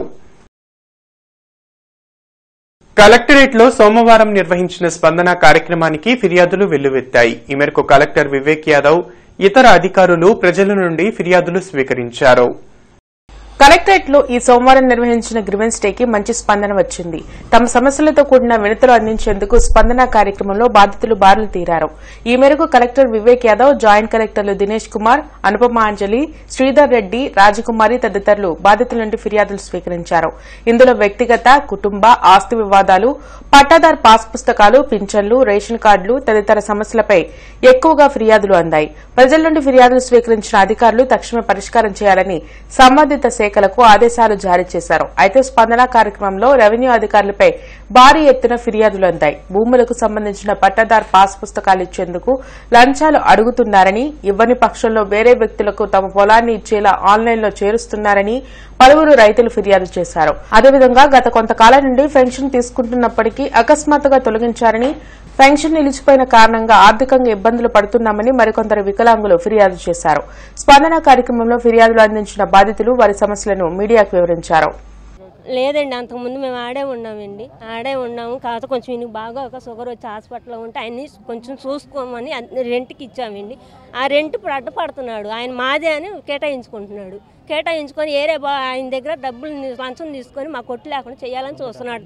కలెక్టరేట్ లో సోమవారం నిర్వహించిన స్పందన కార్యక్రమానికి ఫిర్యాదులు వెల్లువెత్తాయి ఈ మేరకు కలెక్టర్ వివేక్ యాదవ్ ఇతర అధికారులు ప్రజల నుండి ఫిర్యాదులు స్వీకరించారు కలెక్టరేట్ లో ఈ సోమవారం నిర్వహించిన గ్రివెన్స్ డేకి మంచి స్పందన వచ్చింది తమ సమస్యలతో కూడిన వినతులు అందించేందుకు స్పందన కార్యక్రమంలో బాధితులు బారులు తీరారు ఈ మేరకు కలెక్టర్ వివేక్ యాదవ్ జాయింట్ కలెక్టర్లు దినేష్ కుమార్ అనుపమ అంజలి శ్రీధర్ రెడ్డి రాజకుమారి తదితరులు బాధితుల నుండి ఫిర్యాదులు స్వీకరించారు ఇందులో వ్యక్తిగత కుటుంబ ఆస్తి వివాదాలు పట్టాదార్ పాస్ పుస్తకాలు పింఛన్లు రేషన్ కార్డులు తదితర సమస్యలపై ఎక్కువగా ఫిర్యాదులు అందాయి ప్రజల నుండి ఫిర్యాదులు స్వీకరించిన అధికారులు తక్షణమే పరిష్కారం చేయాలని సంబంధిత శాఖలకు ఆదేశాలు జారీ చేశారు అయితే స్పందన కార్యక్రమంలో రెవెన్యూ అధికారులపై భారీ ఎత్తున ఫిర్యాదులు అందాయి భూములకు సంబంధించిన పట్టాదార్ పాస్ పుస్తకాలు ఇచ్చేందుకు లంచాలు అడుగుతున్నారని ఇవ్వని పక్షంలో వేరే వ్యక్తులకు తమ పొలాన్ని ఇచ్చేలా ఆన్లైన్లో చేరుస్తున్నారని పలువురు రైతులు ఫిర్యాదు చేశారు అదేవిధంగా గత కొంతకాలం నుండి పెన్షన్ తీసుకుంటున్నప్పటికీ అకస్మాత్తుగా తొలగించారని పెన్షన్ నిలిచిపోయిన కారణంగా ఆర్థికంగా ఇబ్బందులు పడుతున్నామని మరికొందరు వికలాంగులు ఫిర్యాదు చేశారు స్పందన కార్యక్రమంలో ఫిర్యాదులు అందించిన బాధితులు వారి సమస్యలను మీడియాకు వివరించారు లేదండి అంతకుముందు మేము ఆడే ఉన్నామండి ఆడే ఉన్నాము కాకపోతే కొంచెం ఈయనకి బాగా ఒక షుగర్ వచ్చి హాస్పిటల్లో ఉంటే ఆయన్ని కొంచెం చూసుకోమని అన్ని రెంట్కి ఇచ్చామండి ఆ రెంట్ ఇప్పుడు అడ్డపడుతున్నాడు ఆయన మాదే అని కేటాయించుకుంటున్నాడు కేటాయించుకొని ఏరే బా ఆయన దగ్గర డబ్బులు ని- లంచం తీసుకొని మా కొట్టు లేకుండా చేయాలని చూస్తున్నాడు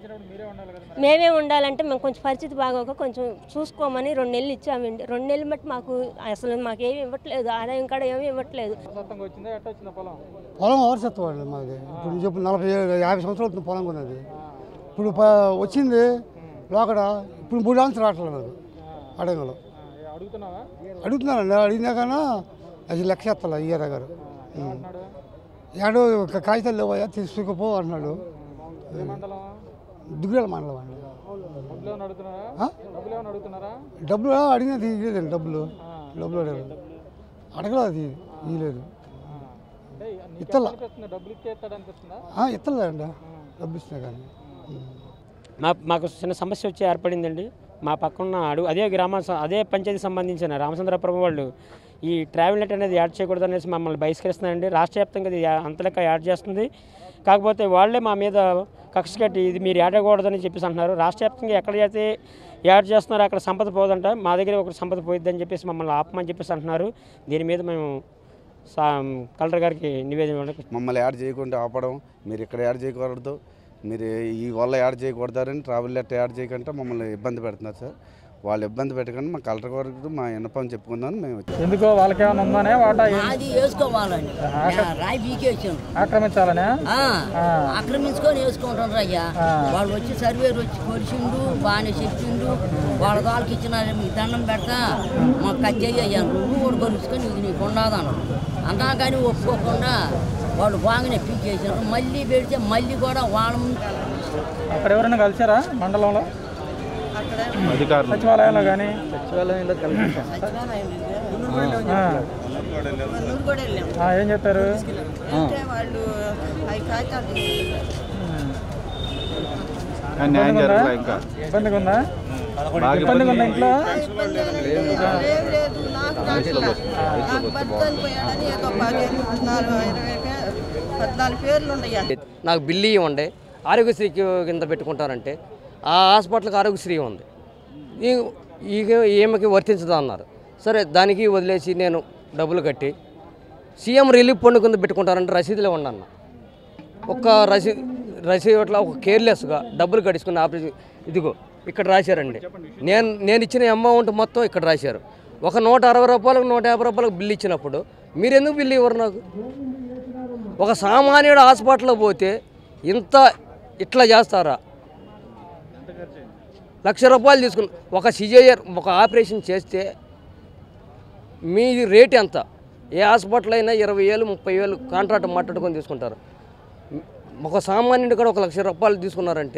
మేమే ఉండాలంటే మేము కొంచెం పరిస్థితి బాగోక కొంచెం చూసుకోమని రెండు నెలలు ఇచ్చామండి రెండు నెలలు బట్టి మాకు అసలు మాకేమి ఇవ్వట్లేదు ఆదాయం కూడా ఏమీ ఇవ్వట్లేదు పొలం ఓవర్సెత్తం అండి మాది ఇప్పుడు నేను చెప్పు నలభై ఏడు యాభై సంవత్సరాలు అవుతుంది పొలం కొన్నది ఇప్పుడు ప వచ్చింది లోకడ ఇప్పుడు మూడు ఆన్సర్ రావట్లేదు నాకు అడగలు అడుగుతున్నానండి అడిగినా కానీ అది లక్ష ఎత్తాల ఇయ్యారా గారు ఏడో ఒక కాగితాలు లేవయ్యా తీసుకుపో అన్నాడు దుగ్గుల మండలం అండి ఆ? డబ్బులు అడిగినా తీయలేదండి డబ్బులు డబ్బులు అడగలేదు అడగలేదు అది ఇయ్యలేదు ఇత్తల ఇత్తలేదండి డబ్బులు ఇస్తున్నా కానీ మా మాకు చిన్న సమస్య వచ్చి ఏర్పడిందండి మా పక్కన అడుగు అదే గ్రామ స- అదే పంచాయతీ సంబంధించిన రామచంద్రపురం వాళ్ళు ఈ ట్రావెల్ నెట్ అనేది యాడ్ చేయకూడదు అనేసి మమ్మల్ని బహిష్కరిస్తున్నారండి రాష్ట్ర వ్యాప్తంగా ఇది యా- అంతలెక్క యాడ్ చేస్తుంది కాకపోతే వాళ్ళే మా మీద కక్ష కట్టి ఇది మీరు యాడ్ అవ్వకూడదని చెప్పేసి అంటున్నారు రాష్ట్ర వ్యాప్తంగా ఎక్కడ అయితే యాడ్ చేస్తున్నారో అక్కడ సంపద పోదంట మా దగ్గర ఒక సంపద పోయిద్దని చెప్పేసి మమ్మల్ని ఆపమని చెప్పేసి అంటున్నారు దీని మీద మేము సా కలెక్టర్ గారికి నివేదన ఇవ్వడానికి మమ్మల్ని యాడ్ చేయకుండా ఆపడం మీరు ఇక్కడ యాడ్ చేయకూడదు మీరు ఈ వల్ల యాడ్ చేయకూడదని ట్రావెల్ లెటర్ యాడ్ చేయకుండా మమ్మల్ని ఇబ్బంది పెడుతున్నారు సార్ వాళ్ళు ఇబ్బంది పెట్టకుండా మా కలెక్టర్ గారికి మా విన్నపం చెప్పుకుందామని మేము వచ్చాం ఎందుకో వాళ్ళకేమైనా ఉందనే వాటా ఏ- అది వేసుకోవాలండి ఆక్ర- రాయి బీకేసాం ఆక్రమించాలనే ఆ, ఆక్రమించుకొని వేసుకుంటారు అయ్యా వాళ్ళు వచ్చి సర్వేరు వచ్చి కొలిచిండు బాగానే చెప్పిండు వాళ్ళ వాళ్ళకి ఇచ్చిన మీకు దండం పెడతా మాకు కజ్జయ్య అయ్యా నువ్వు కూడా కొలుచుకొని ఇది నీకు ఉండదన్నాడు అన్నా కానీ ఒప్పుకోకుండా వాళ్ళు బాగానే పీకేసారు మళ్ళీ పెడితే మళ్ళీ కూడా వాళ్ళ ముందు అక్కడ ఎవరైనా కలిసారా మండలంలో అధికారులు. సచివాలయంలో కానీ సచివాలయంలో కలిపించాం ఏం చెప్పారు వాళ్ళు అవి కాగితాలు కానీ న్యాయం ఇబ్బందిగా ఉందా? జరగలే ఇంకా. ఇబ్బందిగా ఉందా బాగా ఇబ్బందిగా ఉందా ఇంట్లో ఏం లేదు నాకు రాట్లా నాకు భర్త చనిపోయాడని ఏదో పదిహేను పద్నాలుగు ఇరవై పే- పద్నాలుగు పేర్లు ఉన్నాయండి నాకు బిల్లు ఇవ్వండి ఆరోగ్యశ్రీ కింద పెట్టుకుంటారంటే ఆ హాస్పిటల్కి ఆరోగ్యశ్రీ ఉంది ఈ- ఈ ఈమెకి వర్తించదు అన్నారు సరే దానికి వదిలేసి నేను డబ్బులు కట్టి సీఎం రిలీఫ్ ఫండ్ కింద పెట్టుకుంటారంటే రసీదులే ఉండన్న ఒక్క రసీదు రసీదు అట్లా ఒక కేర్లెస్గా డబ్బులు కట్టించుకుని ఆపరేషన్ ఇదిగో ఇక్కడ రాశారండి నేను నేను ఇచ్చిన అమౌంట్ మొత్తం ఇక్కడ రాశారు ఒక నూట అరవై రూపాయలకు నూట యాభై రూపాయలకు బిల్లు ఇచ్చినప్పుడు మీరు ఎందుకు బిల్లు ఇవ్వరు నాకు ఒక సామాన్యుడు హాస్పిటల్లో పోతే ఇంత ఇట్లా చేస్తారా లక్ష రూపాయలు తీసుకుని ఒక సిజేయర్ ఒక ఆపరేషన్ చేస్తే మీ రేట్ ఎంత ఏ హాస్పిటల్ అయినా ఇరవై వేలు ముప్పై వేలు కాంట్రాక్ట్ మాట్లాడుకొని తీసుకుంటారు ఒక సామాన్యుడు కూడా ఒక లక్ష రూపాయలు తీసుకున్నారంటే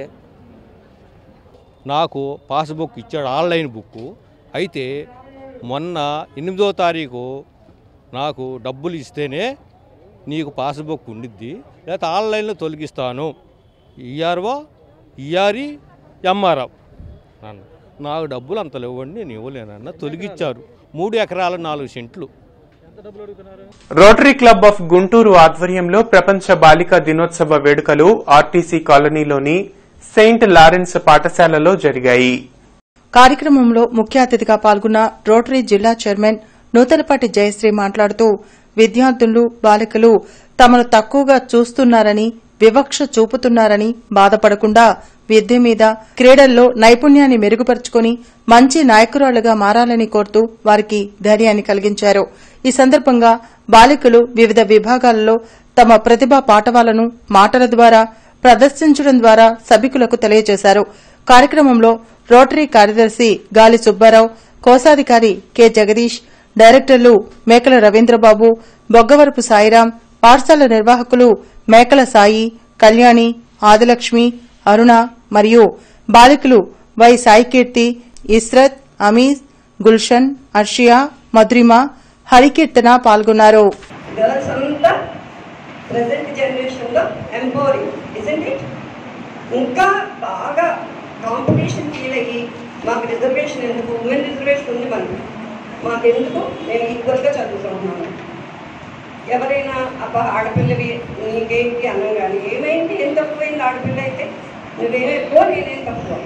నాకు పాస్బుక్ ఇచ్చాడు ఆన్లైన్ బుక్ అయితే మొన్న ఎనిమిదో తారీఖు నాకు డబ్బులు ఇస్తేనే నీకు పాస్బుక్ ఉండిద్ది లేకపోతే ఆన్లైన్లో తొలగిస్తాను ఈఆర్ఓ ఈఆర్ఈ ఎంఆర్ఎఫ్ అన్న నాకు డబ్బులు అంత లేవండి నేను ఇవ్వలేనన్న తొలగిచ్చారు మూడు ఎకరాల నాలుగు సెంట్లు రోటరీ క్లబ్ ఆఫ్ గుంటూరు ఆధ్వర్యంలో ప్రపంచ బాలికా దినోత్సవ వేడుకలు ఆర్టీసీ కాలనీలోని సెయింట్ లారెన్స్ పాఠశాలలో జరిగాయి కార్యక్రమంలో ముఖ్య అతిథిగా పాల్గొన్న రోటరీ జిల్లా చైర్మన్ నూతలపాటి జయశ్రీ మాట్లాడుతూ విద్యార్థులు బాలికలు తమను తక్కువగా చూస్తున్నారని వివక్ష చూపుతున్నారని బాధపడకుండా విద్య మీద క్రీడల్లో నైపుణ్యాన్ని మెరుగుపరుచుకుని మంచి నాయకురాళ్లుగా మారాలని కోరుతూ వారికి ధైర్యాన్ని కలిగించారు ఈ సందర్భంగా బాలికలు వివిధ విభాగాలలో తమ ప్రతిభా పాఠవాలను మాటల ద్వారా ప్రదర్శించడం ద్వారా సభికులకు తెలియజేశారు కార్యక్రమంలో రోటరీ కార్యదర్శి గాలి సుబ్బారావు కోశాధికారి కె జగదీష్ డైరెక్టర్లు మేకల రవీంద్రబాబు బొగ్గవరపు సాయిరాం పాఠశాల నిర్వాహకులు మేకల సాయి కళ్యాణి ఆదిలక్ష్మి అరుణ మరియు బాలికలు వై సాయికీర్తి ఇస్రత్ అమీజ్ గుల్షన్ అర్షియా మధురిమ హరికీర్తన పాల్గొన్నారు గర్ల్స్ అంతా ప్రజెంట్ జనరేషన్లో ఎంపవరింగ్ ఇజెంట్ ఇట్ ఇంకా బాగా కాంపిటీషన్ ఫీల్ అయ్యి మాకు రిజర్వేషన్ ఎందుకు ఉమెన్ రిజర్వేషన్ ఉంది మనకి మాకు ఎందుకు మేము ఈక్వల్గా చదువుకుంటున్నాము ఎవరైనా అబ్బా ఆడపిల్లవి నీకేంటి అన్నం కానీ ఏమైంది ఏం తక్కువైంది ఆడపిల్ల అయితే నువ్వేమో ఎక్కువ నేనేం తక్కువ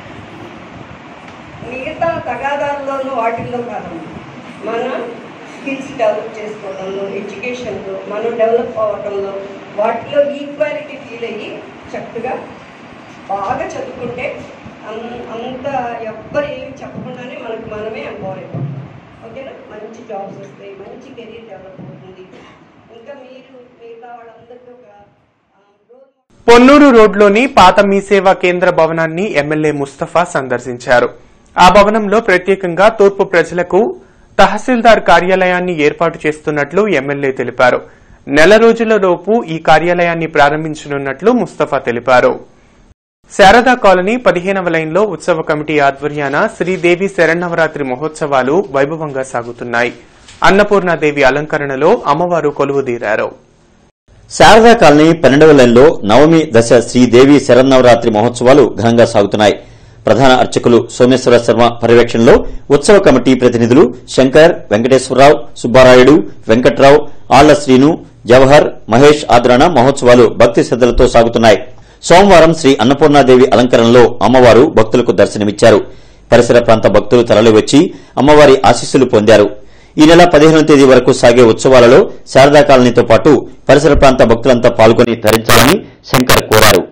మిగతా తగాదాల్లోనూ వాటిల్లో కాదమ్మా మన స్కిల్స్ డెవలప్ చేసుకోవడంలో ఎడ్యుకేషన్లో మనం డెవలప్ అవ్వడంలో వాటిలో ఈక్వాలిటీ ఫీల్ అయ్యి చక్కగా బాగా చదువుకుంటే అన్- అంత ఎవ్వరు ఏమి చెప్పకుండానే మనకు మనమే ఎంపవర్ అయిపోతాం ఓకేనా మంచి జాబ్స్ వస్తాయి మంచి కెరీర్ డెవలప్ అవుతుంది ఇంకా మీరు మిగతా వాళ్ళందరికీ ఒక పొన్నూరు రోడ్లోని పాత మీ సేవా కేంద్ర భవనాన్ని ఎమ్మెల్యే ముస్తఫా సందర్శించారు ఆ భవనంలో ప్రత్యేకంగా తూర్పు ప్రజలకు తహసీల్దార్ కార్యాలయాన్ని ఏర్పాటు చేస్తున్నట్లు ఎమ్మెల్యే తెలిపారు నెల రోజులలోపు ఈ కార్యాలయాన్ని ప్రారంభించనున్నట్లు ముస్తఫా తెలిపారు శారదా కాలనీ పదిహేనవ లైన్లో ఉత్సవ కమిటీ ఆధ్వర్యాన శ్రీదేవి శరణవరాత్రి మహోత్సవాలు వైభవంగా సాగుతున్నాయి అన్నపూర్ణాదేవి అలంకరణలో అమ్మవారు కొలువుదీరారు శారదా కాలనీ పన్నెండవ లైన్లో నవమి దశ శ్రీదేవి శరన్నవరాత్రి మహోత్సవాలు ఘనంగా సాగుతున్నాయి ప్రధాన అర్చకులు సోమేశ్వర శర్మ పర్యవేక్షణలో ఉత్సవ కమిటీ ప్రతినిధులు శంకర్ వెంకటేశ్వరరావు సుబ్బారాయుడు వెంకట్రావు ఆళ్ల శ్రీను జవహర్ మహేష్ ఆదరణ మహోత్సవాలు భక్తి శ్రద్దలతో సాగుతున్నాయి సోమవారం శ్రీ అన్నపూర్ణాదేవి అలంకరణలో అమ్మవారు భక్తులకు దర్శనమిచ్చారు పరిసర ప్రాంత భక్తులు తరలివచ్చి అమ్మవారి ఆశీస్సులు పొందారు ఈ నెల పదిహేనవ తేదీ వరకు సాగే ఉత్సవాలలో శారదా కాలనీతో పాటు పరిసర ప్రాంత భక్తులంతా పాల్గొని తరించాలని శంకర్ కోరారు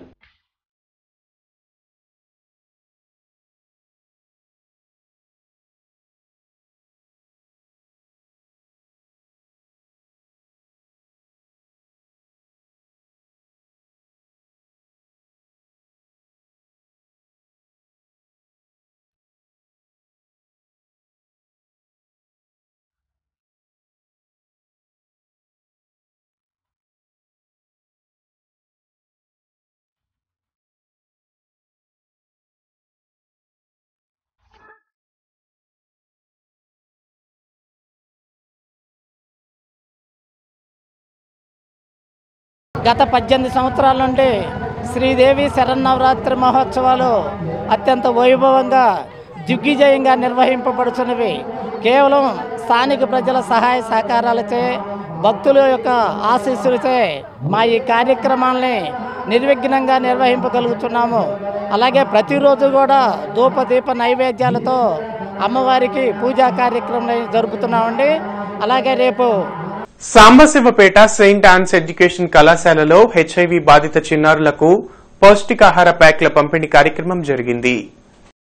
గత పద్దెనిమిది సంవత్సరాల నుండి శ్రీదేవి శరన్నవరాత్రి మహోత్సవాలు అత్యంత వైభవంగా దిగ్విజయంగా నిర్వహింపబడుతున్నవి కేవలం స్థానిక ప్రజల సహాయ సహకారాలచే భక్తుల యొక్క ఆశీస్సులచే మా ఈ కార్యక్రమాల్ని నిర్విఘ్నంగా నిర్వహింపగలుగుతున్నాము అలాగే ప్రతిరోజు కూడా ధూపదీప నైవేద్యాలతో అమ్మవారికి పూజా కార్యక్రమం జరుపుతున్నామండి అలాగే రేపు సాంబశివపేట సెయింట్ ఆన్స్ ఎడ్యుకేషన్ కళాశాలలో హెచ్ఐవి బాధిత చిన్నారులకు పౌష్టికాహార ప్యాక్ల పంపిణీ కార్యక్రమం జరిగింది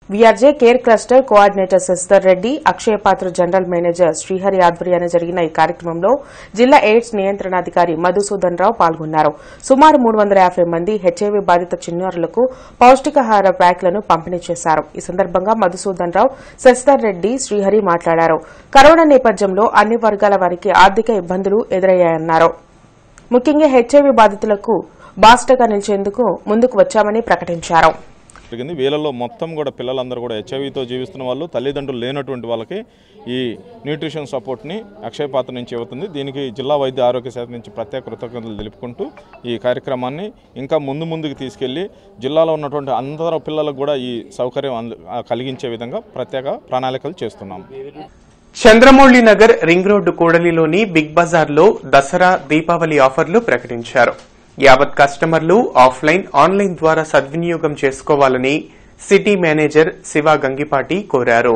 VRJ care cluster coordinator Sasidhar Reddy Akshaya Patra general manager Srihari ఆధ్వర్యాన జరిగిన ఈ కార్యక్రమంలో జిల్లా ఎయిడ్స్ నియంత్రణాధికారి మధుసూదన్ రావు పాల్గొన్నారు సుమారు మూడు వందల యాభై మంది హెచ్ఐవీ బాధిత చిన్నారులకు పౌష్టికాహార ప్యాక్లను పంపిణీ చేశారు ఈ సందర్భంగా మధుసూదన్ రావు శశిధర్ రెడ్డి శ్రీహరి మాట్లాడారు కరోనా నేపథ్యంలో అన్ని వర్గాల వారికి ఆర్థిక ఇబ్బందులు ఎదురయ్యాయన్నారు ముఖ్యంగా హెచ్ఐవీ బాధితులకు బాస్టగా నిలిచేందుకు ముందుకు వచ్చామని ప్రకటించారు జరిగింది వీళ్ళలో మొత్తం కూడా పిల్లలందరూ కూడా హెచ్ఐవితో జీవిస్తున్న వాళ్ళు తల్లిదండ్రులు లేనటువంటి వాళ్ళకి ఈ న్యూట్రిషన్ సపోర్ట్ని అక్షయ పాత్ర నుంచి ఇవ్వుతుంది దీనికి జిల్లా వైద్య ఆరోగ్య శాఖ నుంచి ప్రత్యేక కృతజ్ఞతలు తెలుపుకుంటూ ఈ కార్యక్రమాన్ని ఇంకా ముందు ముందుకు తీసుకెళ్లి జిల్లాలో ఉన్నటువంటి అందరూ పిల్లలకు కూడా ఈ సౌకర్యం అంద- ఆ కలిగించే విధంగా ప్రత్యేక ప్రణాళికలు చేస్తున్నాం చంద్రమౌళి నగర్ రింగ్ రోడ్డు కూడలిలోని బిగ్ బజార్లో దసరా దీపావళి ఆఫర్లు ప్రకటించారు యావత్ కస్టమర్లు ఆఫ్లైన్ ఆన్లైన్ ద్వారా సద్వినియోగం చేసుకోవాలని సిటీ మేనేజర్ శివ గంగిపాటి కోరారు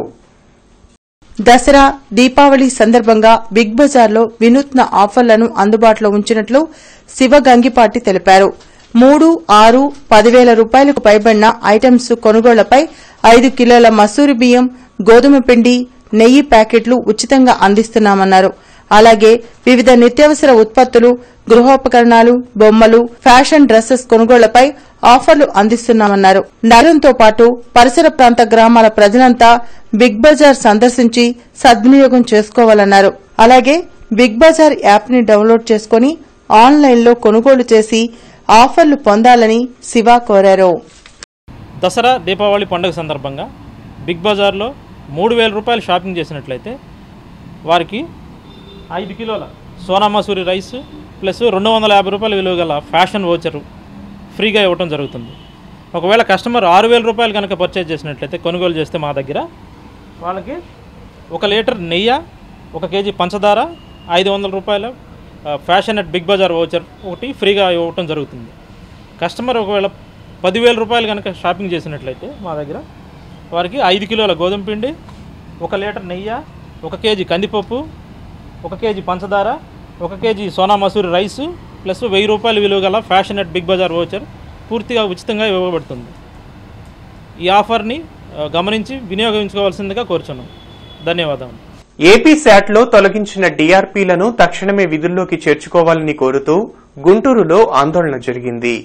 దసరా దీపావళి సందర్భంగా బిగ్ బజార్లో వినూత్న ఆఫర్లను అందుబాటులో ఉంచినట్లు శివ గంగిపాటి తెలిపారు మూడు ఆరు పదివేల రూపాయలకు పైబడిన ఐటమ్స్ కొనుగోళ్లపై ఐదు కిలోల మసూరి బియ్యం గోధుమ పిండి నెయ్యి ప్యాకెట్లు ఉచితంగా అందిస్తున్నామన్నారు అలాగే వివిధ నిత్యావసర ఉత్పత్తులు గృహోపకరణాలు బొమ్మలు ఫ్యాషన్ డ్రెస్సెస్ కొనుగోళ్లపై ఆఫర్లు అందిస్తున్నామన్నారు నగరంతో పాటు పరిసర ప్రాంత గ్రామాల ప్రజలంతా బిగ్ బజార్ సందర్శించి సద్వినియోగం చేసుకోవాలన్నారు అలాగే బిగ్ బజార్ యాప్ ని డౌన్లోడ్ చేసుకుని ఆన్లైన్లో కొనుగోలు చేసి ఆఫర్లు పొందాలని శివ కోరారు దసరా దీపావళి పండుగ సందర్భంగా బిగ్ బజార్లో మూడు వేల రూపాయలు షాపింగ్ చేసినట్లయితే వారికి ఐదు కిలోల సోనా మసూరి రైస్ ప్లస్ రెండు వందల యాభై రూపాయల విలువ గల ఫ్యాషన్ ఓచరు ఫ్రీగా ఇవ్వటం జరుగుతుంది ఒకవేళ కస్టమర్ ఆరు వేల రూపాయలు కనుక పర్చేజ్ చేసినట్లయితే కొనుగోలు చేస్తే మా దగ్గర వాళ్ళకి ఒక లీటర్ నెయ్యి ఒక కేజీ పంచదార ఐదు వందల రూపాయల ఆ, Fashion at Big Bazaar voucher ఒకటి ఫ్రీగా ఇవ్వటం జరుగుతుంది కస్టమర్ ఒకవేళ పదివేల రూపాయలు కనుక షాపింగ్ చేసినట్లయితే మా దగ్గర వారికి ఐదు కిలోల గోధుమ పిండి ఒక లీటర్ నెయ్యి ఒక కేజీ కందిపప్పు ఒక కేజీ పంచదార ఒక KG Sona Masuri rice plus వెయ్యి రూపాయల విలువ గల Fashion at Big Bazaar voucher పూర్తిగా ఉచితంగా ఇవ్వబడుతుంది ఈ ఆఫర్ని ఆ, గమనించి వినియోగించుకోవాల్సిందిగా కోరుచున్నాం ధన్యవాదాలు ఏపీ శాట్లో తొలగించిన డీఆర్పీలను తక్షణమే విధుల్లోకి చేర్చుకోవాలని కోరుతూ గుంటూరులో ఆందోళన జరిగింది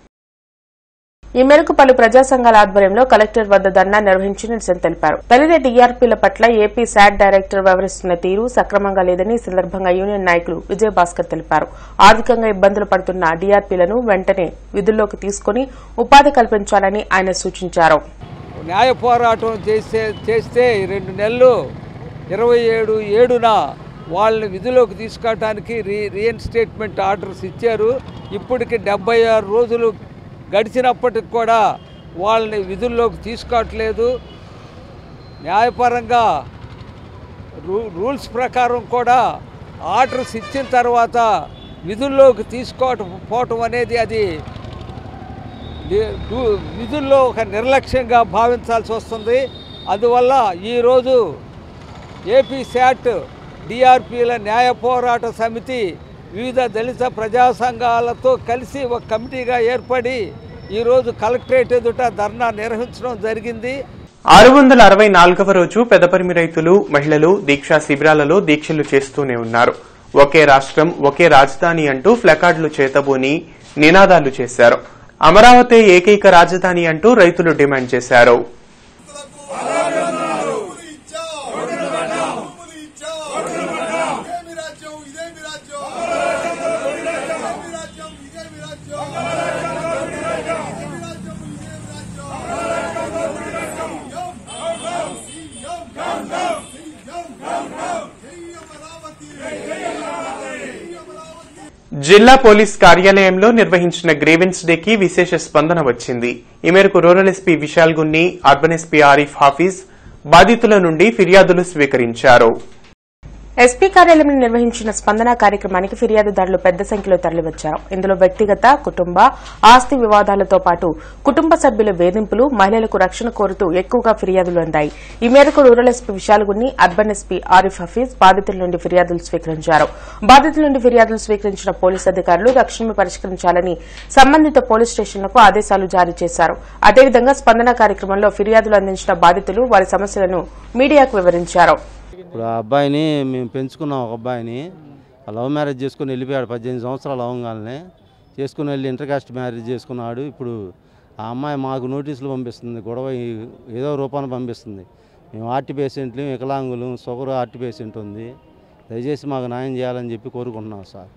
ఈ మేరకు పలు ప్రజా సంఘాల ఆధ్వర్యంలో కలెక్టర్ వద్ద ధర్నా నిర్వహించి నిరసన తెలిపారు పెరిగిన డీఆర్పీల పట్ల ఏపీ శాట్ డైరెక్టర్ వ్యవహరిస్తున్న తీరు సక్రమంగా లేదని ఈ సందర్భంగా యూనియన్ నాయకులు విజయభాస్కర్ తెలిపారు ఆర్థికంగా ఇబ్బందులు పడుతున్న డీఆర్పీలను వెంటనే విధుల్లోకి తీసుకుని ఉపాధి కల్పించాలని ఆయన సూచించారు న్యాయ పోరాటం చేస్తే చేస్తే ఈ రెండు నెలలు ఇరవై ఏడు ఏడున వాళ్ళని విధులోకి తీసుకోవటానికి రీ రీఎన్స్టేట్మెంట్ ఆర్డర్స్ ఇచ్చారు ఇప్పటికి డెబ్బై ఆరు రోజులు గడిచినప్పటికి కూడా వాళ్ళని విధుల్లోకి తీసుకోవట్లేదు న్యాయపరంగా రూ రూల్స్ ప్రకారం కూడా ఆర్డర్స్ ఇచ్చిన తర్వాత విధుల్లోకి తీసుకోవటం పోవటం అనేది అది వి- డు- విధుల్లో ఒక నిర్లక్ష్యంగా భావించాల్సి వస్తుంది అందువల్ల ఈరోజు ఏపీ శాట్ డిఆర్పీల న్యాయ పోరాట సమితి వివిధ దళిత ప్రజా సంఘాలతో కలిసి ఒక కమిటీగా ఏర్పడి ఈరోజు కలెక్టరేట్ ఎదుట ధర్నా నిర్వహించడం జరిగింది ఆరు వందల అరవై నాలుగవ రోజు పెదపరిమి రైతులు మహిళలు దీక్షా శిబిరాలలో దీక్షలు చేస్తూనే ఉన్నారు ఒకే రాష్ట్రం ఒకే రాజధాని అంటూ ఫ్లకార్డులు చేతబూని నినాదాలు చేశారు అమరావతి ఏకైక రాజధాని అంటూ రైతులు డిమాండ్ చేశారు జిల్లా పోలీస్ కార్యాలయంలో నిర్వహించిన గ్రీవెన్స్ డేకి విశేష స్పందన వచ్చింది ఈ మేరకు rural SP Vishal Gunni urban SP Arif Hafeez బాధితుల నుండి ఫిర్యాదులు స్వీకరించారు ఎస్పీ కార్యాలయంలో నిర్వహించిన స్పందన కార్యక్రమానికి ఫిర్యాదుదారులు పెద్ద సంఖ్యలో తరలివచ్చారు ఇందులో వ్యక్తిగత కుటుంబ ఆస్తి వివాదాలతో పాటు కుటుంబ సభ్యుల వేధింపులు మహిళలకు రక్షణ కోరుతూ ఎక్కువగా ఫిర్యాదులు అందాయి ఈ మేరకు rural SP Vishal Gunni urban SP Arif Hafeez బాధితుల నుండి ఫిర్యాదులు స్వీకరించారు బాధితుల నుండి ఫిర్యాదులు స్వీకరించిన పోలీసు అధికారులు తక్షణమే పరిష్కరించాలని సంబంధిత పోలీస్ స్టేషన్లకు ఆదేశాలు జారీ చేశారు అదేవిధంగా స్పందన కార్యక్రమంలో ఫిర్యాదులు అందించిన బాధితులు వారి సమస్యలను మీడియాకు వివరించారు ఇప్పుడు ఆ అబ్బాయిని మేము పెంచుకున్నాం ఒక అబ్బాయిని ఆ లవ్ మ్యారేజ్ చేసుకుని వెళ్ళిపోయాడు పద్దెనిమిది సంవత్సరాలు అవంగానే చేసుకుని వెళ్ళి ఇంటర్ కాస్ట్ మ్యారేజ్ చేసుకున్నాడు ఇప్పుడు ఆ అమ్మాయి మాకు నోటీసులు పంపిస్తుంది గొడవ ఈ- ఏదో రూపాన పంపిస్తుంది మేము ఆర్టీ పేషెంట్లు వికలాంగులు షుగర్ ఆర్టీ పేషెంట్ ఉంది దయచేసి మాకు న్యాయం చేయాలని చెప్పి కోరుకుంటున్నాం సార్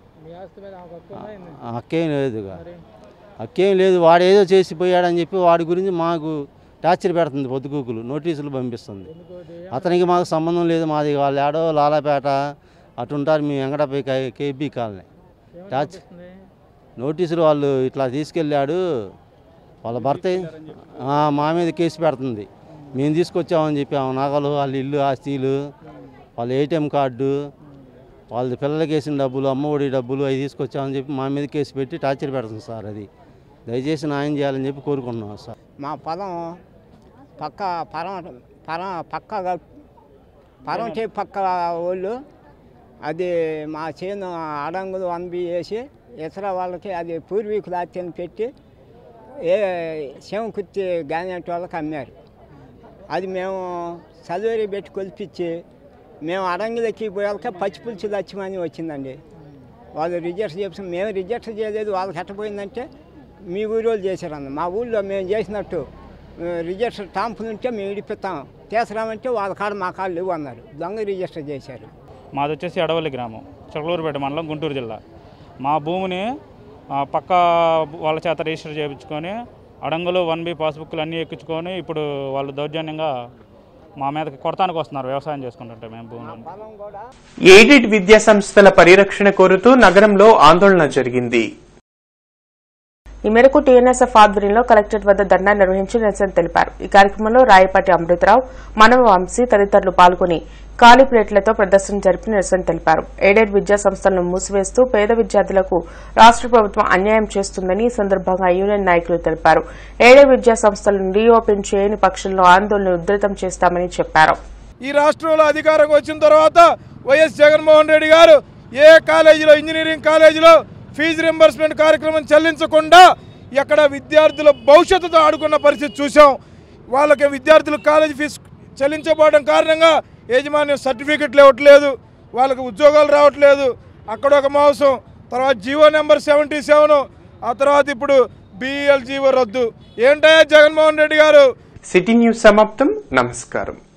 ఆ అక్కేం లేదుగా అక్కేం లేదు వాడు ఏదో చేసిపోయాడని చెప్పి వాడి గురించి మాకు టార్చర్ పెడుతుంది పొద్దుకూకులు నోటీసులు పంపిస్తుంది అతనికి మాకు సంబంధం లేదు మాది వాళ్ళు ఏడో లాలాపేట అటు ఉంటారు మీ వెంకటపై కేబీ కాలనీ టార్చర్ నోటీసులు వాళ్ళు ఇట్లా తీసుకెళ్ళాడు వాళ్ళ భర్త ఆ, మా మీద కేసు పెడుతుంది మేము తీసుకొచ్చామని చెప్పి ఆమె నగలు వాళ్ళ ఇల్లు ఆస్తిలు వాళ్ళ ఏటీఎం కార్డు వాళ్ళ పిల్లలకి వేసిన డబ్బులు అమ్మఒడి డబ్బులు అవి తీసుకొచ్చామని చెప్పి మా మీద కేసు పెట్టి టార్చర్ పెడుతుంది సార్ అది దయచేసి న్యాయం చేయాలని చెప్పి కోరుకుంటున్నాం సార్ మా పొలం పక్క పరం పరం పక్క పరం చే పక్క వాళ్ళు అది మా చేను అడంగులు వన్బి వేసి ఇతర వాళ్ళకి అది పూర్వీకుల ఆత్యని పెట్టి ఏ శివకుర్తి గానేటి వాళ్ళకి అమ్మారు అది మేము చదివేరి పెట్టి కొలిపించి మేము అడంగులకి పోయాక పచ్చి పులుసు లక్ష్మని వచ్చిందండి వాళ్ళు రిజెక్ట్ చేసి మేము రిజెక్ట్ చేయలేదు వాళ్ళకి ఎట్టపోయిందంటే మీ ఊరి వాళ్ళు చేశారన్న మా ఊళ్ళో మేము చేసినట్టు ఆ, రిజిస్టర్ టాంపులు ఉంటే మేము ఇడిపిస్తాం తీసుకురామంటే వాళ్ళ కాడ మా కాళ్ళు లేవు అన్నారు దొంగ రిజిస్టర్ చేశారు మాది వచ్చేసి అడవల్లి గ్రామం చిలకలూరుపేట మండలం గుంటూరు జిల్లా మా భూమిని ఆ, పక్క వాళ్ళ చేత రిజిస్టర్ చేయించుకొని అడంగులు వన్ బి పాస్బుక్లు అన్నీ ఎక్కించుకొని ఇప్పుడు వాళ్ళు దౌర్జన్యంగా మా మీదకి కొడతానికి వస్తున్నారు వ్యవసాయం చేసుకుంటుంటే మేము భూమిలో ఎయిడెడ్ విద్యా సంస్థల పరిరక్షణ కోరుతూ నగరంలో ఆందోళన జరిగింది ఈ మేరకు టీఎన్ఎస్ఎఫ్ ఆధ్వర్యంలో కలెక్టరేట్ వద్ద ధర్నా నిర్వహించి నిరసన తెలిపారు ఈ కార్యక్రమంలో రాయపాటి అమృతరావు మనవ వంశీ తదితరులు పాల్గొని ఖాళీ ప్లేట్లతో ప్రదర్శన జరిపి నిరసన తెలిపారు ఎయిడెడ్ విద్యా సంస్థలను మూసివేస్తూ పేద విద్యార్థులకు రాష్ట ప్రభుత్వం అన్యాయం చేస్తుందని ఈ సందర్భంగా యూనియన్ నాయకులు తెలిపారు ఎయిడెడ్ విద్యా సంస్థలను రీఓపెన్ చేయని పక్షంలో ఆందోళన ఉధృతం చేస్తామని చెప్పారు ఈ రాష్ట్రంలో అధికారం వచ్చిన తర్వాత వైఎస్ జగన్మోహన్ రెడ్డి గారు ఏ కాలేజీలో ఇంజనీరింగ్ కాలేజీలో ఫీజు రింబర్స్మెంట్ కార్యక్రమం చెల్లించకుండా ఎక్కడ విద్యార్థుల భవిష్యత్తుతో ఆడుకున్న పరిస్థితి చూసాం వాళ్ళకి విద్యార్థులు కాలేజీ ఫీజు చెల్లించబోవడం కారణంగా యాజమాన్యం సర్టిఫికెట్లు ఇవ్వట్లేదు వాళ్ళకి ఉద్యోగాలు రావట్లేదు అక్కడ ఒక మోసం తర్వాత జీవో నెంబర్ సెవెంటీ సెవెన్ ఆ తర్వాత ఇప్పుడు బీఎల్ జీవో రద్దు ఏంటయ్యా జగన్మోహన్ రెడ్డి గారు సిటీ న్యూస్ సమాప్తం నమస్కారం